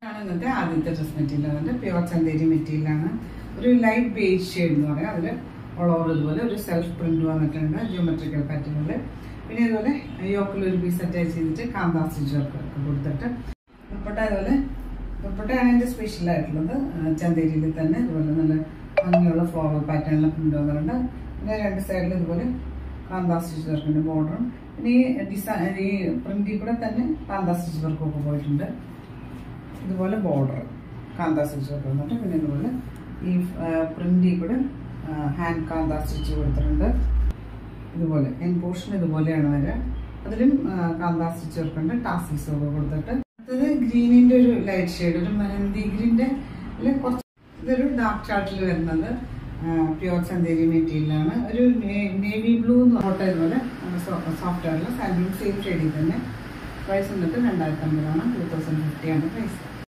ആണ് ഇന്നത്തെ ആദ്യത്തെ ഡ്രസ് മെറ്റീരിയൽ അതിന്റെ പ്യുവർ ചന്തേരി മെറ്റീരിയലാണ് ഒരു ലൈറ്റ് ബേജ് ഷെയ്ഡ് എന്ന് പറയാം അതിൽ ഓൾ ഓവർ ഇതുപോലെ ഒരു സെൽഫ് പ്രിന്റ് വന്നിട്ടുണ്ട് ജിയോമെട്രിക്കൽ പാറ്റേണിൽ പിന്നെ ഇതുപോലെ യോക്കിൽ ഒരു പീസ് അറ്റാച്ച് ചെയ്തിട്ട് കാന്താ സ്റ്റിച്ച് വർക്ക് ഒക്കെ കൊടുത്തിട്ട് ദുപ്പട്ട ഇതുപോലെ ദുപ്പട്ടയാണ് എൻ്റെ സ്പെഷ്യൽ ആയിട്ടുള്ളത് ആ, ചന്തേരിയിൽ തന്നെ ഇതുപോലെ നല്ല ഭംഗിയുള്ള ഫ്ലോറൽ പാറ്റേണിൽ പ്രിന്റ് വന്നിട്ടുണ്ട് പിന്നെ രണ്ട് സൈഡിൽ ഇതുപോലെ കാന്താ സ്റ്റിച്ച് വർക്കിന്റെ ബോർഡറും പിന്നെ ഈ ഡിസൈൻ ഈ പ്രിന്റിൽ കൂടെ തന്നെ കാന്താ സ്റ്റിച്ച് വർക്കൊക്കെ പോയിട്ടുണ്ട് ഇതുപോലെ ബോർഡർ കാന്താ സ്റ്റിച്ച് ഒക്കെ വന്നിട്ട് പിന്നെ ഇതുപോലെ ഈ പ്രിന്റിൽ കൂടെ ഹാൻഡ് കാന്താ സ്റ്റിച്ച് കൊടുത്തിട്ടുണ്ട് ഇതുപോലെ എൻ പോർഷൻ ഇതുപോലെയാണ് വരിക അതിലും ആ, കാന്താ സ്റ്റിച്ച് വർക്കുണ്ട് ടാസിൽസ് ഒക്കെ കൊടുത്തിട്ട് അടുത്തത് ഗ്രീനിന്റെ ഒരു ലൈറ്റ് ഷെയ്ഡ് ഒരു മെഹന്തി ഗ്രീന്റെ കുറച്ച് ഇതൊരു ഡാർക്ക് ചാർട്ടിൽ വരുന്നത് പ്യുവർ ചന്തേരി മെറ്റീരിയലാണ് ഒരു നേവി ബ്ലൂ ഫോട്ടോ ഇതുപോലെ സോഫ്റ്റ് ആയിട്ടുള്ള സാൻഡ്രൂൺ സെയിം ഷെയ്ഡിൽ തന്നെ പ്രൈസ് വന്നിട്ട് രണ്ടായിരത്തി അമ്പതാണ് ടൂ തൗസൻഡ് ഫിഫ്റ്റി ആണ് പ്രൈസ്